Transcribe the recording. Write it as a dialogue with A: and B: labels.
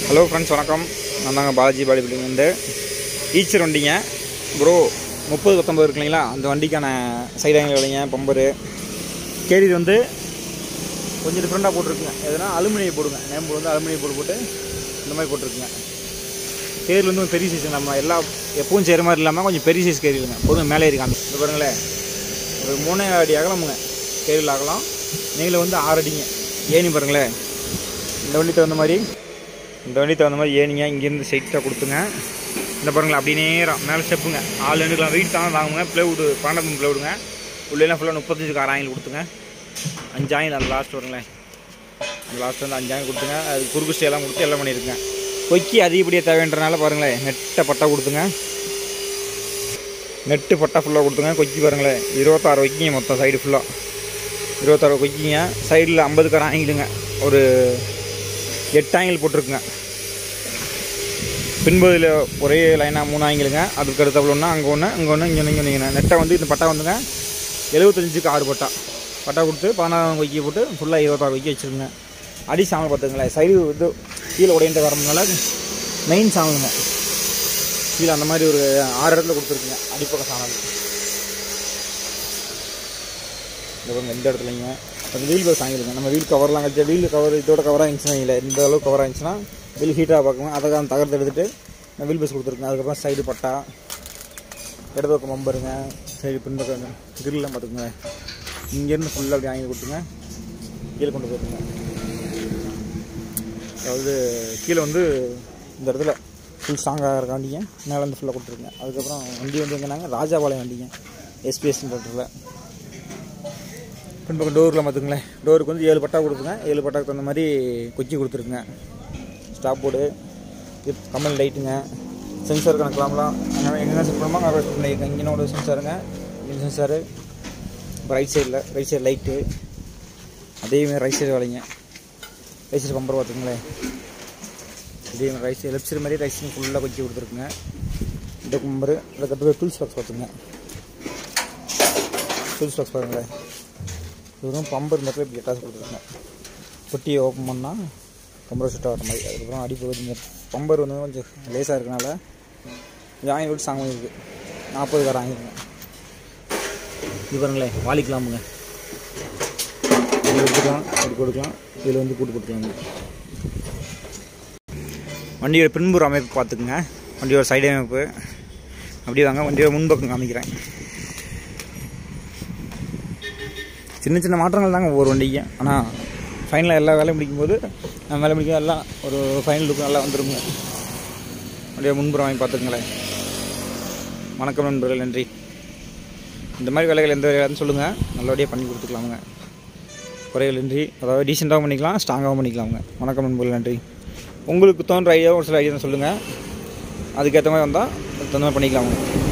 A: hello friends வணக்கம் நான் தாங்க பாலாஜி பாடி பில்டிங்லேருந்து ஈச்சர் வண்டிங்க ப்ரோ முப்பது பத்தொம்பது இருக்கு இல்லைங்களா அந்த வண்டிக்கான சைடு ஆங்கிள் விலைங்க பம்பரு கேரியர் வந்து கொஞ்சம் டிஃப்ரெண்ட்டாக போட்டிருக்குங்க எதுனா அலுமினியம் போடுங்க நேம்பு வந்து அலுமினியம் போட்டு போட்டு இந்த மாதிரி போட்டிருக்குங்க கேரியர் வந்து கொஞ்சம் பெரிய சைஸ் நம்ம எல்லா எப்பவும் செய்கிற மாதிரி இல்லாமல் கொஞ்சம் பெரிய சைஸ் கேரியருங்க போதும் மேலே இருக்காங்க இது பாருங்களேன் ஒரு மூணே அடி அகலமுங்க கேரியல் அகலம் நீளம் வந்து ஆறு அடிங்க ஏணி பாருங்களேன் இந்த வண்டி தகுந்த மாதிரி இந்த வண்டி தகுந்த மாதிரி ஏனிங்க இங்கேருந்து ஸ்ட்ரைட்டாக கொடுத்துங்க இந்த பாருங்களேன் அப்படி நேரம் மேலே ஸ்டெப்புங்க ஆள் ரெண்டுக்கலாம் வெயிட் தாங்க தாங்குங்க ப்ளேவுட் பன்னெண்டு ப்ளேவுடுங்க உள்ளேலாம் ஃபுல்லாக முப்பத்தஞ்சுக்கு ஆறு ஆங்கில் கொடுத்துங்க அஞ்சு ஆங்கில் அந்த லாஸ்ட் வருங்களேன் அந்த லாஸ்ட் வந்து அஞ்சு ஆங்கில் கொடுத்துங்க அது குறுக்கு ஸ்டேலாம் கொடுத்து எல்லாம் பண்ணியிருக்குங்க கொக்கி அதிகப்படியாக தேவைன்றனால பாருங்களேன் நெட்டை பட்டா கொடுத்துங்க நெட்டு பட்டா ஃபுல்லாக கொடுத்துங்க கொக்கி பாருங்களேன் இருபத்தாறு வைக்கிங்க மொத்தம் சைடு ஃபுல்லாக இருபத்தாறு கொக்கிங்க சைடில் ஐம்பதுக்கார ஆங்கிலுங்க ஒரு எட்டு ஆங்கிள் போட்டிருக்குங்க பின்பதில் ஒரே லைனாக மூணு ஆங்கிலுங்க அதுக்கு அடுத்தவள் ஒன்று அங்கே ஒன்று இங்கே ஒன்று இங்கே ஒன்று இங்கே ஒன்று நெட்டை வந்து இந்த பட்டா வந்துங்க எழுபத்தஞ்சுக்கு ஆறு பட்டா பட்டா கொடுத்து பதினாறு கொக்கி போட்டு ஃபுல்லாக இருபத்தாறு கொக்கி வச்சுருங்க அடி சாமல் பார்த்துங்களேன் சைடு இது கீழே உடையிட்டு வரதுனால மெயின் சாமலுங்க கீழே அந்த மாதிரி ஒரு ஆறு இடத்துல கொடுத்துருக்குங்க அடிப்பக்கம் சாமல் இந்த பாருங்க இந்த இடத்துலைங்க அது வீல் பஸ் வாங்கிடுங்க நம்ம வீல் கவர்லாம் கழிச்சா வீல் கவர் இதோட கவர் ஆகிடுச்சுன்னா இல்லை இந்த அளவுக்கு கவர் ஆகிடுச்சுன்னா வீல் ஹீட்டாக பார்க்கணும் அதை தான் தகர்த்து எடுத்துட்டு நான் வீல் பஸ் கொடுத்துருக்கேன் அதுக்கப்புறம் சைடு பட்டா இடது பக்கம் மம்பருங்க சைடு பின்பக்கம் கிரில்லாம் பார்த்துக்குங்க இங்கேருந்து ஃபுல்லாக அப்படி வாங்கி கொடுத்துங்க கீழே கொண்டு போயிருங்க அதாவது கீழே வந்து இந்த இடத்துல ஃபுல் ஸ்ட்ராங்காக இருக்காண்டிங்க மேலே வந்து ஃபுல்லாக கொடுத்துருங்க அதுக்கப்புறம் வண்டி வந்து எங்கன்னாங்க ராஜாபாளையம் வண்டிங்க எஸ்பிஎஸ்ன்றதுல பின்பக்கம் டோரில் பார்த்துங்களேன் டோருக்கு வந்து ஏழு பட்டா கொடுத்துங்க ஏழு பட்டாக்கு தகுந்த மாதிரி கொச்சி கொடுத்துருக்குங்க ஸ்டாப் போர்டு இது கமல் லைட்டுங்க சென்சார் கணக்கலாம்லாம் அங்கே எங்கே செட் பண்ணுமோ அங்கே செட் பண்ணியிருக்கேன் இங்கே ஒரு சென்சாருங்க இங்கே சென்சாரு ரைட் சைடில் ரைட் சைடு லைட்டு அதேமாதிரி ரைட் சைடு வேலைங்க ரைட் சைடு பம்பர் பார்த்துங்களேன் இதே மாதிரி ரைட் சைடு லெஃப்ட் சைடு மாதிரி ரைட் சைடு ஃபுல்லாக கொச்சி கொடுத்துருக்குங்க இந்த பம்பரு அதுக்கப்புறம் டூல்ஸ் பாக்ஸ் பார்த்துங்க டூல்ஸ் பாக்ஸ் பாருங்களேன் இதுவும் பம்பர் மட்டும் இப்படி எட்டாச்சு கொடுத்துருக்கேன் பொட்டியை ஓப்பன் பண்ணால் பம்பர் சுட்டாக வர மாதிரி அதுக்கப்புறம் அடிப்பகுதி பம்பர் வந்து கொஞ்சம் லேசாக இருக்கனால கொஞ்சம் ஆங்கி விட்டு சாங்க இருக்குது நாற்பது காரம் ஆங்கிருங்க இது பாருங்களேன் வாலிக்கலாமுங்க இது எடுத்துக்கலாம் இப்படி கொடுக்கலாம் இதில் வந்து கூட்டு போட்டுக்கலாங்க வண்டியோட பின்புற அமைப்பு பார்த்துக்குங்க வண்டியோட சைடு அமைப்பு அப்படியே வாங்க வண்டியோட முன்பக்கம் காமிக்கிறேன் சின்ன சின்ன மாற்றங்கள் தாங்க ஒவ்வொரு வண்டிக்கும் ஆனால் ஃபைனலாக எல்லா வேலையும் முடிக்கும்போது நம்ம வேலை முடிக்கும் எல்லாம் ஒரு ஃபைனல் லுக்கு நல்லா வந்துருங்க அப்படியே முன்புறம் வாங்கி பார்த்துக்குங்களேன் வணக்கம் நண்பர்கள் நன்றி இந்த மாதிரி வேலைகள் எந்த வேலையாலும் சொல்லுங்கள் நல்லபடியாக பண்ணி கொடுத்துக்கலாமுங்க குறைகள் இன்றி அதாவது டீசெண்டாகவும் பண்ணிக்கலாம் ஸ்ட்ராங்காகவும் பண்ணிக்கலாமுங்க வணக்கம் நண்பர்கள் நன்றி உங்களுக்கு தோன்ற ஐடியா ஒரு சில ஐடியா சொல்லுங்கள் அதுக்கேற்ற மாதிரி வந்தால் தகுந்த மாதிரி பண்ணிக்கலாமுங்க